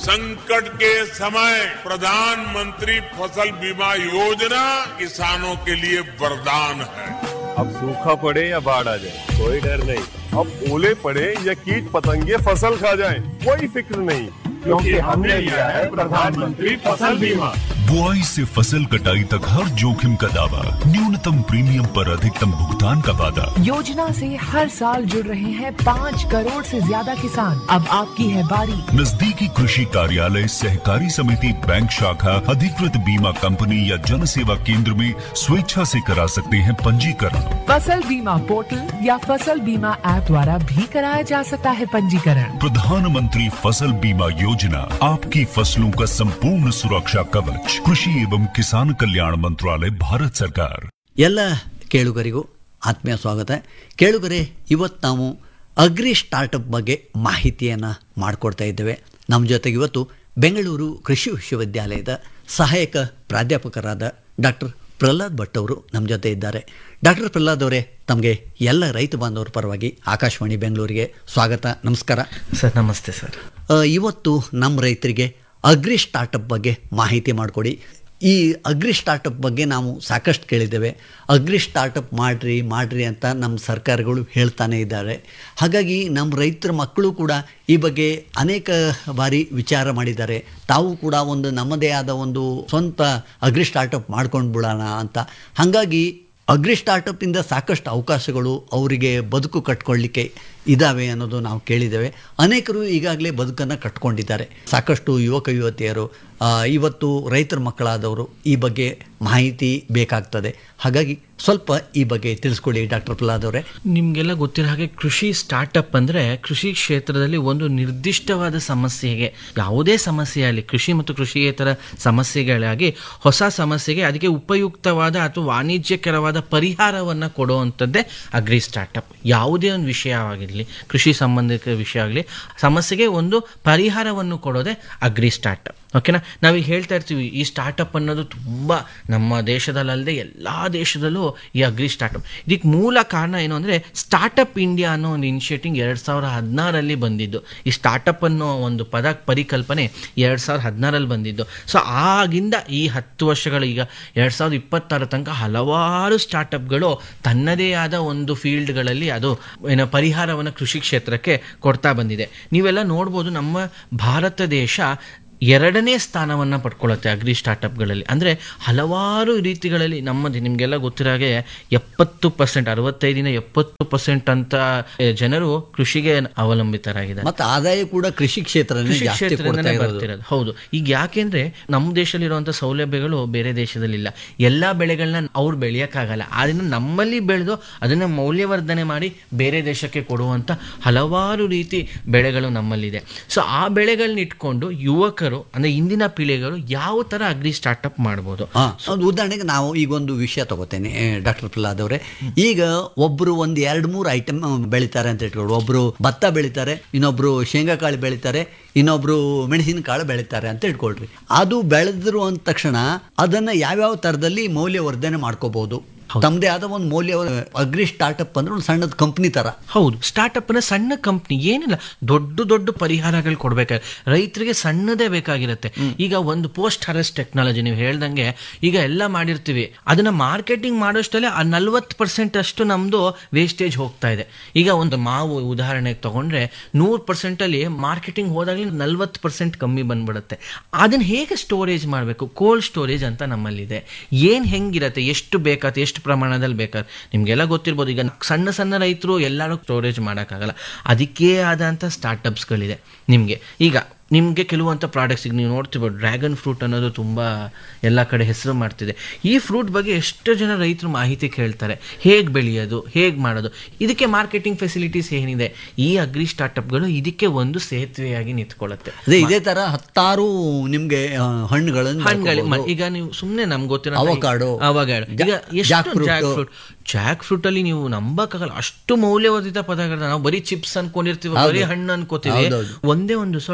संकट के समय प्रधानमंत्री फसल बीमा योजना किसानों के लिए वरदान है अब सूखा पड़े या बाढ़ आ जाए कोई डर नहीं अब ओले पड़े या कीट पतंगे फसल खा जाए कोई फिक्र नहीं क्योंकि हमने लिया है प्रधानमंत्री फसल बीमा बुआई से फसल कटाई तक हर जोखिम का दावा न्यूनतम प्रीमियम पर अधिकतम भुगतान का वादा योजना से हर साल जुड़ रहे हैं पाँच करोड़ से ज्यादा किसान अब आपकी है बारी नजदीकी कृषि कार्यालय सहकारी समिति बैंक शाखा अधिकृत बीमा कंपनी या जन सेवा केंद्र में स्वेच्छा से करा सकते हैं पंजीकरण फसल बीमा पोर्टल या फसल बीमा ऐप द्वारा भी कराया जा सकता है पंजीकरण प्रधानमंत्री फसल बीमा योजना आपकी फसलों का संपूर्ण सुरक्षा कवच कृषि एवं किसान कल्याण मंत्रालय भारत सरकार ಎಲ್ಲ ಕೇಳುಗರಿಗೂ ಆತ್ಮೀಯ ಸ್ವಾಗತ ಕೇಳುಗರೆ ಇವತ್ತು ನಾವು ಅಗ್ರಿ ಸ್ಟಾರ್ಟಪ್ ಬಗ್ಗೆ ಮಾಹಿತಿಯನ್ನು ಮಾಡಿಕೊಡ್ತಾ ಇದ್ದೇವೆ ನಮ್ಮ ಜೊತೆಗೆ ಇವತ್ತು ಬೆಂಗಳೂರು ಕೃಷಿ ವಿಶ್ವವಿದ್ಯಾಲಯದ ಸಹಾಯಕ ಪ್ರಾಧ್ಯಾಪಕರಾದ ಡಾಕ್ಟರ್ ಪ್ರಹ್ಲಾದ್ ಭಟ್ ಅವರು ನಮ್ಮ ಜೊತೆ ಇದ್ದಾರೆ ಡಾಕ್ಟರ್ ಪ್ರಹ್ಲಾದ್ ಅವರೇ ತಮಗೆ ಎಲ್ಲ ರೈತ ಬಾಂಧವರ ಪರವಾಗಿ ಆಕಾಶವಾಣಿ ಬೆಂಗಳೂರಿಗೆ ಸ್ವಾಗತ ನಮಸ್ಕಾರ ಸರ್ ನಮಸ್ತೆ ಸರ್ ಆ, ಇವತ್ತು ನಮ್ಮ ರೈತರಿಗೆ ಅಗ್ರಿ ಸ್ಟಾರ್ಟಪ್ ಬಗ್ಗೆ ಮಾಹಿತಿ ಮಾಡಿಕೊಡಿ ಈ ಅಗ್ರಿ ಸ್ಟಾರ್ಟಪ್ ಬಗ್ಗೆ ನಾವು ಸಾಕಷ್ಟು ಕೇಳಿದ್ದೇವೆ ಅಗ್ರಿ ಸ್ಟಾರ್ಟಪ್ ಮಾಡಿರಿ ಮಾಡಿರಿ ಅಂತ ನಮ್ಮ ಸರ್ಕಾರಗಳು ಹೇಳ್ತಾನೆ ಇದ್ದಾರೆ ಹಾಗಾಗಿ ನಮ್ಮ ರೈತರ ಮಕ್ಕಳು ಕೂಡ ಈ ಬಗ್ಗೆ ಅನೇಕ ಬಾರಿ ವಿಚಾರ ಮಾಡಿದ್ದಾರೆ ತಾವು ಕೂಡ ಒಂದು ನಮ್ಮದೇ ಆದ ಒಂದು ಸ್ವಂತ ಅಗ್ರಿ ಸ್ಟಾರ್ಟಪ್ ಮಾಡ್ಕೊಂಡು ಬಿಡೋಣ ಅಂತ ಹಾಗಾಗಿ ಅಗ್ರಿ ಸ್ಟಾರ್ಟಪ್ಪಿಂದ ಸಾಕಷ್ಟು ಅವಕಾಶಗಳು ಅವರಿಗೆ ಬದುಕು ಕಟ್ಕೊಳ್ಳಿಕ್ಕೆ ಇದ್ದಾವೆ ಅನ್ನೋದು ನಾವು ಕೇಳಿದ್ದೇವೆ ಅನೇಕರು ಈಗಾಗಲೇ ಬದುಕನ್ನು ಕಟ್ಕೊಂಡಿದ್ದಾರೆ ಸಾಕಷ್ಟು ಯುವಕ ಯುವತಿಯರು ಆ, ಇವತ್ತು ರೈತರ ಮಕ್ಕಳಾದವರು ಈ ಬಗ್ಗೆ ಮಾಹಿತಿ ಬೇಕಾಗ್ತದೆ ಹಾಗಾಗಿ ಸ್ವಲ್ಪ ಈ ಬಗ್ಗೆ ತಿಳಿಸ್ಕೊಡಿ ಡಾಕ್ಟರ್ ಪ್ರಹ್ಲಾದ್ ಅವರೇ ನಿಮಗೆಲ್ಲ ಗೊತ್ತಿರೋ ಹಾಗೆ ಕೃಷಿ ಸ್ಟಾರ್ಟಪ್ ಅಂದರೆ ಕೃಷಿ ಕ್ಷೇತ್ರದಲ್ಲಿ ಒಂದು ನಿರ್ದಿಷ್ಟವಾದ ಸಮಸ್ಯೆಗೆ ಯಾವುದೇ ಸಮಸ್ಯೆ ಆಗಲಿ ಕೃಷಿ ಮತ್ತು ಕೃಷಿಯೇತರ ಸಮಸ್ಯೆಗಳಾಗಿ ಹೊಸ ಸಮಸ್ಯೆಗೆ ಅದಕ್ಕೆ ಉಪಯುಕ್ತವಾದ ಅಥವಾ ವಾಣಿಜ್ಯಕರವಾದ ಪರಿಹಾರವನ್ನು ಕೊಡುವಂಥದ್ದೇ ಅಗ್ರಿ ಸ್ಟಾರ್ಟಪ್ ಯಾವುದೇ ಒಂದು ವಿಷಯವಾಗಿರಲಿ ಕೃಷಿ ಸಂಬಂಧಿತ ವಿಷಯ ಆಗಲಿ ಸಮಸ್ಯೆಗೆ ಒಂದು ಪರಿಹಾರವನ್ನು ಕೊಡೋದೇ ಅಗ್ರಿ ಸ್ಟಾರ್ಟಪ್ ಓಕೆನಾ ನಾವೀಗ ಹೇಳ್ತಾ ಇರ್ತೀವಿ ಈ ಸ್ಟಾರ್ಟಪ್ ಅನ್ನೋದು ತುಂಬ ನಮ್ಮ ದೇಶದಲ್ಲದೆ ಎಲ್ಲ ದೇಶದಲ್ಲೂ ಈ ಅಗ್ರಿ ಸ್ಟಾರ್ಟಪ್ ಇದಕ್ಕೆ ಮೂಲ ಕಾರಣ ಏನು ಅಂದರೆ ಸ್ಟಾರ್ಟಪ್ ಇಂಡಿಯಾ ಅನ್ನೋ ಒಂದು ಇನಿಷಿಯೇಟಿವ್ ಎರಡು ಸಾವಿರ ಹದಿನಾರಲ್ಲಿ ಬಂದಿದ್ದು ಈ ಸ್ಟಾರ್ಟಪ್ ಅನ್ನೋ ಒಂದು ಪದ ಪರಿಕಲ್ಪನೆ ಎರಡು ಸಾವಿರದ ಹದಿನಾರಲ್ಲಿ ಬಂದಿದ್ದು ಸೊ ಆಗಿಂದ ಈ ಹತ್ತು ವರ್ಷಗಳು ಈಗ ಎರಡು ಸಾವಿರದ ಇಪ್ಪತ್ತಾರ ತನಕ ಹಲವಾರು ಸ್ಟಾರ್ಟಪ್ಗಳು ತನ್ನದೇ ಆದ ಒಂದು ಫೀಲ್ಡ್ಗಳಲ್ಲಿ ಅದು ಏನೋ ಪರಿಹಾರವನ್ನು ಕೃಷಿ ಕ್ಷೇತ್ರಕ್ಕೆ ಕೊಡ್ತಾ ಬಂದಿದೆ ನೀವೆಲ್ಲ ನೋಡ್ಬೋದು ನಮ್ಮ ಭಾರತ ದೇಶ ಎರಡನೇ ಸ್ಥಾನವನ್ನು ಪಡ್ಕೊಳ್ಳುತ್ತೆ ಅಗ್ರಿ ಸ್ಟಾರ್ಟಪ್ಗಳಲ್ಲಿ ಅಂದರೆ ಹಲವಾರು ರೀತಿಗಳಲ್ಲಿ ನಮ್ಮದು ನಿಮಗೆಲ್ಲ ಗೊತ್ತಿರೋ ಹಾಗೆ ಎಪ್ಪತ್ತು ಪರ್ಸೆಂಟ್ ಅರವತ್ತೈದಿನ ಎಪ್ಪತ್ತು ಪರ್ಸೆಂಟ್ ಅಂತ ಎ, ಜನರು ಕೃಷಿಗೆ ಅವಲಂಬಿತರಾಗಿದ್ದಾರೆ ಮತ್ತು ಆದಾಯ ಕೂಡ ಕೃಷಿ ಕ್ಷೇತ್ರನೇ ಕೃಷಿ ಜಾಸ್ತಿ ಕೊಡ್ತಾ ಕ್ಷೇತ್ರದಿಂದನೇ ಇರೋದು ಬರ್ತಿರೋದು ಹೌದು ಈಗ ಯಾಕೆಂದ್ರೆ ನಮ್ಮ ದೇಶದಲ್ಲಿರುವಂಥ ಸೌಲಭ್ಯಗಳು ಬೇರೆ ದೇಶದಲ್ಲಿಲ್ಲ ಎಲ್ಲ ಬೆಳೆಗಳನ್ನ ಅವ್ರು ಬೆಳೆಯೋಕ್ಕಾಗಲ್ಲ ಅದನ್ನ ನಮ್ಮಲ್ಲಿ ಬೆಳೆದು ಅದನ್ನ ಮೌಲ್ಯವರ್ಧನೆ ಮಾಡಿ ಬೇರೆ ದೇಶಕ್ಕೆ ಕೊಡುವಂಥ ಹಲವಾರು ರೀತಿ ಬೆಳೆಗಳು ನಮ್ಮಲ್ಲಿದೆ ಸೊ ಆ ಬೆಳೆಗಳನ್ನ ಇಟ್ಕೊಂಡು ಯುವಕರು ಅಂದ್ರೆ ಇಂದಿನ ಪೀಳಿಗೆಗಳು ಯಾವ ತರ ಅಗ್ರಿ ಸ್ಟಾರ್ಟಪ್ ಮಾಡ್ಬೋದು ಹಾ ಒಂದು ಉದಾಹರಣೆಗೆ ನಾವು ಈಗ ಒಂದು ವಿಷಯ ತಗೋತೇನೆ ಡಾಕ್ಟರ್ ಪ್ರಹ್ಲಾದ್ ಅವರೇ ಈಗ ಒಬ್ರು ಒಂದು ಎರಡು ಮೂರು ಐಟಮ್ ಬೆಳಿತಾರೆ ಅಂತ ಇಟ್ಕೊಳ್ಳಿ ಒಬ್ರು ಭತ್ತ ಬೆಳಿತಾರೆ ಇನ್ನೊಬ್ರು ಶೇಂಗಾ ಕಾಳು ಬೆಳಿತಾರೆ ಇನ್ನೊಬ್ರು ಮೆಣಸಿನಕಾಳು ಬೆಳಿತಾರೆ ಅಂತ ಇಟ್ಕೊಳ್ರಿ ಅದು ಬೆಳೆದ್ರು ಅಂದ ತಕ್ಷಣ ಅದನ್ನ ಯಾವ್ಯಾವ ತರದಲ್ಲಿ ಮೌಲ್ಯವರ್ಧನೆ ಮಾಡ್ಕೋಬಹುದು ತಮ್ಮದೇ ಆದ ಒಂದು ಮೌಲ್ಯ ಅಗ್ರಿ ಸ್ಟಾರ್ಟಪ್ ಅಂದ್ರೆ ಒಂದು ಸಣ್ಣದ ಕಂಪ್ನಿ ತರ ಹೌದು ಸ್ಟಾರ್ಟಪ್ ನ ಸಣ್ಣ ಕಂಪ್ನಿ ಏನಿಲ್ಲ ದೊಡ್ಡ ದೊಡ್ಡ ಪರಿಹಾರಗಳು ಕೊಡ್ಬೇಕಾದ್ರೆ ರೈತರಿಗೆ ಸಣ್ಣದೇ ಬೇಕಾಗಿರುತ್ತೆ ಈಗ ಒಂದು ಪೋಸ್ಟ್ ಹಾರೆಸ್ಟ್ ಟೆಕ್ನಾಲಜಿ ನೀವು ಹೇಳ್ದಂಗೆ ಈಗ ಎಲ್ಲ ಮಾಡಿರ್ತೀವಿ ಅದನ್ನ ಮಾರ್ಕೆಟಿಂಗ್ ಮಾಡೋಷ್ಟಲ್ಲೇ ಆ ನಲ್ವತ್ತು ಪರ್ಸೆಂಟ್ ಅಷ್ಟು ನಮ್ದು ವೇಸ್ಟೇಜ್ ಹೋಗ್ತಾ ಇದೆ ಈಗ ಒಂದು ಮಾವು ಉದಾಹರಣೆಗೆ ತಗೊಂಡ್ರೆ ನೂರು ಪರ್ಸೆಂಟ್ ಅಲ್ಲಿ ಮಾರ್ಕೆಟಿಂಗ್ ಹೋದಾಗಲೇ ನಲ್ವತ್ತು ಪರ್ಸೆಂಟ್ ಕಮ್ಮಿ ಬಂದ್ಬಿಡುತ್ತೆ ಅದನ್ನ ಹೇಗೆ ಸ್ಟೋರೇಜ್ ಮಾಡಬೇಕು ಕೋಲ್ಡ್ ಸ್ಟೋರೇಜ್ ಅಂತ ನಮ್ಮಲ್ಲಿದೆ ಏನ್ ಹೆಂಗಿರತ್ತೆ ಎಷ್ಟು ಬೇಕಾಗುತ್ತೆ ಎಷ್ಟು ಪ್ರಮಾಣದಲ್ಲಿ ಬೇಕಾದ್ರೆ ನಿಮ್ಗೆಲ್ಲ ಗೊತ್ತಿರ್ಬೋದು ಈಗ ಸಣ್ಣ ಸಣ್ಣ ರೈತರು ಎಲ್ಲರೂ ಸ್ಟೋರೇಜ್ ಮಾಡೋಕ್ಕಾಗಲ್ಲ ಅದಕ್ಕೇ ಆದಂಥ ಸ್ಟಾರ್ಟಪ್ಸ್ಗಳಿದೆ ನಿಮಗೆ ಈಗ ನಿಮಗೆ ಕೆಲವಂಥ ಪ್ರಾಡಕ್ಟ್ಸ್ ಈಗ ನೀವು ನೋಡ್ತಿರ್ಬೋದು ಡ್ರ್ಯಾಗನ್ ಫ್ರೂಟ್ ಅನ್ನೋದು ತುಂಬ ಎಲ್ಲ ಕಡೆ ಹೆಸರು ಮಾಡ್ತಿದೆ ಈ ಫ್ರೂಟ್ ಬಗ್ಗೆ ಎಷ್ಟು ಜನ ರೈತರು ಮಾಹಿತಿ ಕೇಳ್ತಾರೆ ಹೇಗೆ ಬೆಳೆಯೋದು ಹೇಗೆ ಮಾಡೋದು ಇದಕ್ಕೆ ಮಾರ್ಕೆಟಿಂಗ್ ಫೆಸಿಲಿಟೀಸ್ ಏನಿದೆ ಈ ಅಗ್ರಿ ಸ್ಟಾರ್ಟಪ್ಗಳು ಇದಕ್ಕೆ ಒಂದು ಸೇತುವೆಯಾಗಿ ನಿಂತ್ಕೊಳ್ಳುತ್ತೆ ಅದೇ ಇದೇ ತರ ಹತ್ತಾರು ನಿಮ್ಗೆ ಆ, ಹಣ್ಣುಗಳನ್ನು ಹಣ್ಣುಗಳು ಬೆಳ್ಕೊಬೋದು. ಈಗ ನೀವು ಸುಮ್ಮನೆ ನಮ್ಗೆ ಗೊತ್ತಿರೋ Avocado, ಅವಗಾಡೋ ಈಗ ಜಾ- ಎಷ್ಟು jackfruit. Jackfruit jackfruit ಅಲ್ಲಿ ನೀವು ನಂಬಕ್ಕಾಗಲ್ಲ ಅಷ್ಟು ಮೌಲ್ಯವರ್ಧಿತ ಪದಾರ್ಥ ನಾವು ಬರೀ ಚಿಪ್ಸ್ ಅನ್ಕೊಂಡಿರ್ತೀವಿ ಬರೀ ಹೌದು. ಹಣ್ಣು ಅನ್ಕೋತೀವಿ ಹೌದೌದು. ಒಂದೇ ಒಂದು ಸೊಳೆ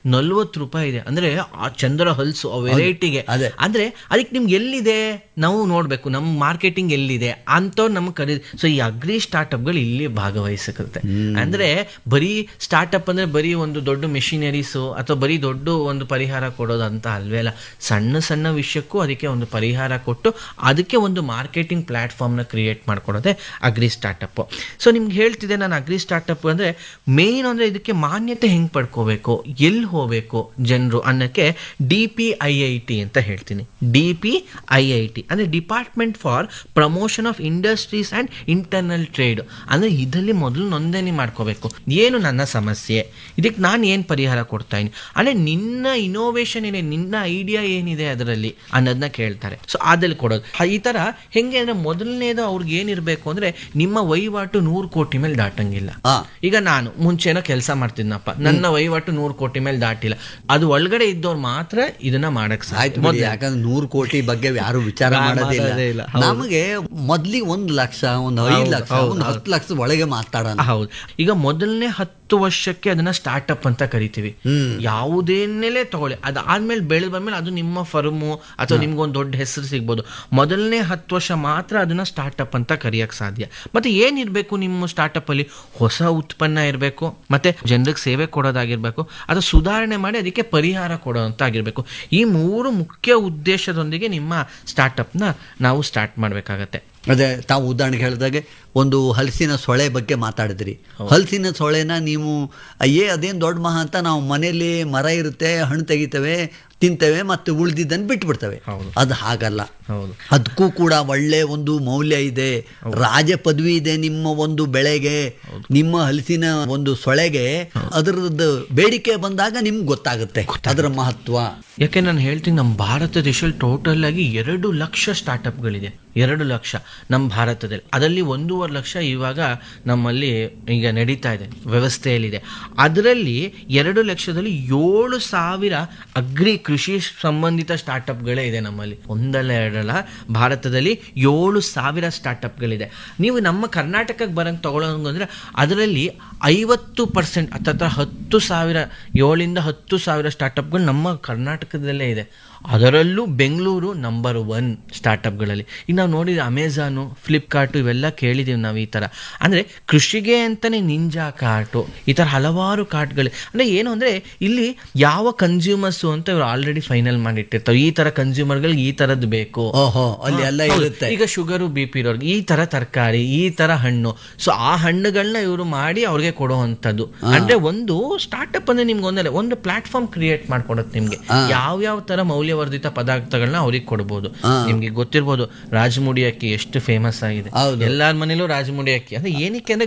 ನಲ್ವತ್ತು ರೂಪಾಯಿ ಇದೆ ಅಂದ್ರೆ ಆ ಚಂದ್ರ ಹಲ್ಸು ಆ ವೆರೈಟಿಗೆ ಅದೇ. ಅಂದ್ರೆ ಅದಕ್ಕೆ ನಿಮ್ಗೆ ಎಲ್ಲಿದೆ ನಾವು ನೋಡ್ಬೇಕು ನಮ್ಮ ಮಾರ್ಕೆಟಿಂಗ್ ಎಲ್ಲಿದೆ ಅಂಥವ್ರು ನಮ್ಗೆ ಕರೀ ಸೊ ಈ ಅಗ್ರಿ ಸ್ಟಾರ್ಟ್ಅಪ್ಗಳು ಇಲ್ಲಿ ಭಾಗವಹಿಸುತ್ತೆ ಅಂದ್ರೆ ಬರೀ ಸ್ಟಾರ್ಟ್ಅಪ್ ಅಂದ್ರೆ ಬರೀ ಒಂದು ದೊಡ್ಡ ಮೆಷಿನರೀಸು ಅಥವಾ ಬರೀ ದೊಡ್ಡ ಒಂದು ಪರಿಹಾರ ಕೊಡೋದು ಅಂತ ಅಲ್ವೇ ಅಲ್ಲ ಸಣ್ಣ ಸಣ್ಣ ವಿಷಯಕ್ಕೂ ಅದಕ್ಕೆ ಒಂದು ಪರಿಹಾರ ಕೊಟ್ಟು ಅದಕ್ಕೆ ಒಂದು ಮಾರ್ಕೆಟಿಂಗ್ ಪ್ಲಾಟ್ಫಾರ್ಮ್ನ ಕ್ರಿಯೇಟ್ ಮಾಡ್ಕೊಡೋದೇ ಅಗ್ರಿ ಸ್ಟಾರ್ಟಪ್ ಸೊ ನಿಮ್ಗೆ ಹೇಳ್ತಿದ್ದೆ ನಾನು ಅಗ್ರಿ ಸ್ಟಾರ್ಟಪ್ ಅಂದರೆ ಮೇನ್ ಅಂದರೆ ಇದಕ್ಕೆ ಮಾನ್ಯತೆ ಹೆಂಗೆ ಪಡ್ಕೋಬೇಕು ಎಲ್ಲಿ ಹೋಗಬೇಕು ಜನರು ಅನ್ನೋಕ್ಕೆ D P I I T ಅಂತ ಹೇಳ್ತೀನಿ D P I I T ಅಂದರೆ department for promotion of industries and internal trade ಅಂದರೆ ಇದರಲ್ಲಿ ಮೊದಲು ನೋಂದಣಿ ಮಾಡ್ಕೋಬೇಕು ಏನು ನನ್ನ ಸಮಸ್ಯೆ ಇದಕ್ಕೆ ನಾನು ಏನು ಪರಿಹಾರ ಕೊಡ್ತಾ ಇದ್ದೀನಿ ಅಂದರೆ ನಿನ್ನ ಇನೋವೇಷನ್ ಏನಿದೆ ನಿನ್ನ ಐಡಿಯಾ ಏನಿದೆ ಅದರಲ್ಲಿ ಅನ್ನೋದನ್ನ ಕೇಳ್ತಾರೆ ಸೊ ಅದಲ್ಲಿ ಕೊಡೋದು ಹ- ಈ ಥರ ಹೆಂಗೆ ಅಂದರೆ ಮೊದಲನೇದು ಅವ್ರಿಗೆ ಏನಿರಬೇಕು ಅಂದರೆ ನಿಮ್ಮ ವಹಿವಾಟು ನೂರು ಕೋಟಿ ಮೇಲೆ ದಾಟಂಗಿಲ್ಲ ಆ. ಈಗ ನಾನು ಮುಂಚೆನೋ ಕೆಲಸ ಮಾಡ್ತಿದ್ನಪ್ಪ ನನ್ನ ವಹಿವಾಟು ನೂರು ಕೋಟಿ ಮೇಲೆ ದಾಟಿಲ್ಲ ಅದು ಒಳಗಡೆ ಇದ್ದವ್ರು ಮಾತ್ರ ಇದನ್ನ ಮಾಡಕ್ ಆಯ್ತು ಬಿಡಿ, ಯಾಕಂದ್ರೆ ನೂರು ಕೋಟಿ ಬಗ್ಗೆ ಯಾರು ವಿಚಾರ ನಾ- ಮಾಡೋದಿಲ್ಲ ಮಾಡೋದೇ ಇಲ್ಲ. ಹೌದು. ನಮಗೆ ಮೊದ್ಲಿಗೆ ಒಂದು ಲಕ್ಷ ಒಂದು ಐದು ಹೌದು, ಲಕ್ಷ ಹೌದು, ಒಂದು ಹೌದು. ಹತ್ತು ಲಕ್ಷ ಒಳಗೆ ಮಾತಾಡೋಣ ಹೌದು ಈಗ ಮೊದಲನೇ ಹತ್ತು ವರ್ಷಕ್ಕೆ ಅದನ್ನ ಸ್ಟಾರ್ಟ್ಅಪ್ ಅಂತ ಕರಿತೀವಿ ಯಾವುದೇನೇಲೆ ತಗೊಳ್ಳಿ ಅದಾದ್ಮೇಲೆ ಬೆಳೆದು ಬಂದ್ಮೇಲೆ ಅದು ನಿಮ್ಮ ಫರ್ಮು ಅಥವಾ ನಿಮ್ಗೊಂದು ದೊಡ್ಡ ಹೆಸರು ಸಿಗ್ಬೋದು ಮೊದಲನೇ ಹತ್ತು ವರ್ಷ ಮಾತ್ರ ಅದನ್ನ ಸ್ಟಾರ್ಟ್ಅಪ್ ಅಂತ ಕರೆಯಕ್ಕೆ ಸಾಧ್ಯ ಮತ್ತೆ ಏನಿರಬೇಕು ನಿಮ್ಮ ಸ್ಟಾರ್ಟ್ಅಪ್ ಅಲ್ಲಿ ಹೊಸ ಉತ್ಪನ್ನ ಇರಬೇಕು ಮತ್ತೆ ಜನರಿಗೆ ಸೇವೆ ಕೊಡೋದಾಗಿರ್ಬೇಕು ಅಥವಾ ಸುಧಾರಣೆ ಮಾಡಿ ಅದಕ್ಕೆ ಪರಿಹಾರ ಕೊಡೋಂತ ಆಗಿರ್ಬೇಕು ಈ ಮೂರು ಮುಖ್ಯ ಉದ್ದೇಶದೊಂದಿಗೆ ನಿಮ್ಮ ಸ್ಟಾರ್ಟ್ಅಪ್ನ ನಾವು ಸ್ಟಾರ್ಟ್ ಮಾಡಬೇಕಾಗತ್ತೆ ಅದೇ ತಾವು ಉದಾಹರಣೆಗೆ ಹೇಳಿದಾಗೆ ಒಂದು ಹಲಸಿನ ಸೊಳೆ ಬಗ್ಗೆ ಮಾತಾಡಿದ್ರಿ ಹಲಸಿನ ಸೊಳೆನ ನೀವು ಅಯ್ಯೇ ಅದೇನು ದೊಡ್ಡ ಮಹಾ ಅಂತ ನಾವು ಮನೆಯಲ್ಲಿ ಮರ ಇರುತ್ತೆ ಹಣ್ಣು ತೆಗಿತೇವೆ ತಿಂತೇವೆ ಮತ್ತು ಉಳಿದಿದ್ದನ್ನು ಬಿಟ್ಬಿಡ್ತೇವೆ ಹೌದು. ಅದು ಹಾಗಲ್ಲ ಹೌದು ಅದಕ್ಕೂ ಕೂಡ ಒಳ್ಳೆ ಒಂದು ಮೌಲ್ಯ ಇದೆ ರಾಜ ಪದವಿ ಇದೆ ನಿಮ್ಮ ಒಂದು ಬೆಳೆಗೆ ನಿಮ್ಮ ಹಲಸಿನ ಒಂದು ಸೊಳೆಗೆ ಅದರದ್ದು ಬೇಡಿಕೆ ಬಂದಾಗ ನಿಮ್ಗೆ ಗೊತ್ತಾಗುತ್ತೆ ಅದರ ಮಹತ್ವ ಯಾಕೆ ನಾನು ಹೇಳ್ತೀನಿ ನಮ್ಮ ಭಾರತ ದೇಶದಲ್ಲಿ ಟೋಟಲ್ ಆಗಿ ಎರಡು ಲಕ್ಷ ಸ್ಟಾರ್ಟಪ್ಗಳಿದೆ ಎರಡು ಲಕ್ಷ ನಮ್ಮ ಭಾರತದಲ್ಲಿ ಅದರಲ್ಲಿ ಒಂದೂವರೆ ಲಕ್ಷ ಇವಾಗ ನಮ್ಮಲ್ಲಿ ಈಗ ನಡೀತಾ ಇದೆ ವ್ಯವಸ್ಥೆಯಲ್ಲಿದೆ ಅದರಲ್ಲಿ ಎರಡು ಲಕ್ಷದಲ್ಲಿ ಏಳು ಸಾವಿರ ಅಗ್ರಿ ಕೃಷಿ ಸಂಬಂಧಿತ ಸ್ಟಾರ್ಟಪ್ಗಳೇ ಇದೆ ನಮ್ಮಲ್ಲಿ ಒಂದಲ್ಲ ಎರಡಲ್ಲ ಭಾರತದಲ್ಲಿ ಏಳು ಸಾವಿರ ಸ್ಟಾರ್ಟಪ್ಗಳಿದೆ ನೀವು ನಮ್ಮ ಕರ್ನಾಟಕಕ್ಕೆ ಬರಂಗೆ ತಗೊಳ್ಳೋಂಗಂದ್ರೆ ಅದರಲ್ಲಿ ಐವತ್ತು ಪರ್ಸೆಂಟ್ ಹತ್ತತ್ರ ಹತ್ತು ಸಾವಿರ ಏಳಿಂದ ಹತ್ತು ಸಾವಿರ ಸ್ಟಾರ್ಟಪ್ಗಳು ನಮ್ಮ ಕರ್ನಾಟಕದಲ್ಲೇ ಇದೆ ಅದರಲ್ಲೂ ಬೆಂಗಳೂರು ನಂಬರ್ ಒನ್ ಸ್ಟಾರ್ಟಪ್ಗಳಲ್ಲಿ ಈಗ ನಾವು ನೋಡಿದ್ರೆ ಅಮೆಝಾನು ಫ್ಲಿಪ್ಕಾರ್ಟು ಇವೆಲ್ಲ ಕೇಳಿದ್ದೀವಿ ನಾವು ಈ ಥರ ಅಂದರೆ ಕೃಷಿಗೆ ಅಂತಲೇ ನಿಂಜಾ ಕಾರ್ಟು ಈ ಥರ ಹಲವಾರು ಕಾರ್ಟ್ಗಳು ಅಂದರೆ ಏನು ಅಂದರೆ ಇಲ್ಲಿ ಯಾವ ಕನ್ಸ್ಯೂಮರ್ಸು ಅಂತ ಇವರು ಆಲ್ರೆಡಿ ಫೈನಲ್ ಮಾಡಿಟ್ಟಿರ್ತಾರೆ ಈ ಥರ ಕನ್ಸ್ಯೂಮರ್ಗಳಿಗೆ ಈ ಥರದ್ದು ಬೇಕು ಓಹೋ ಅಲ್ಲಿ ಎಲ್ಲ ಹೌದು. ಇರುತ್ತೆ ಈಗ ಶುಗರು ಬಿ ಪಿ ಇರೋರ್ಗೆ ಈ ತರ ತರಕಾರಿ ಈ ತರ ಹಣ್ಣು ಸೊ ಆ ಹಣ್ಣುಗಳನ್ನ ಇವರು ಮಾಡಿ ಅವ್ರಿಗೆ ಕೊಡುವಂಥದ್ದು ಅಂದ್ರೆ ಒಂದು ಸ್ಟಾರ್ಟ್ಅಪ್ ಅಂದ್ರೆ ನಿಮ್ಗೆ ಒಂದಲ್ಲ ಒಂದು ಪ್ಲಾಟ್ಫಾರ್ಮ್ ಕ್ರಿಯೇಟ್ ಮಾಡ್ಕೊಡತ್ತೆ ನಿಮ್ಗೆ ಯಾವ ಯಾವ ತರ ಮೌಲ್ಯವರ್ಧಿತ ಪದಾರ್ಥಗಳನ್ನ ಅವ್ರಿಗೆ ಕೊಡ್ಬೋದು ನಿಮ್ಗೆ ಗೊತ್ತಿರ್ಬೋದು ರಾಜಮುಡಿ ಅಕ್ಕಿ ಎಷ್ಟು ಫೇಮಸ್ ಆಗಿದೆ ಹೌದು. ಎಲ್ಲಾರ ಮನೇಲೂ ರಾಜಮುಡಿ ಅಕ್ಕಿ ಅಂದ್ರೆ ಏನಕ್ಕೆ ಅಂದ್ರೆ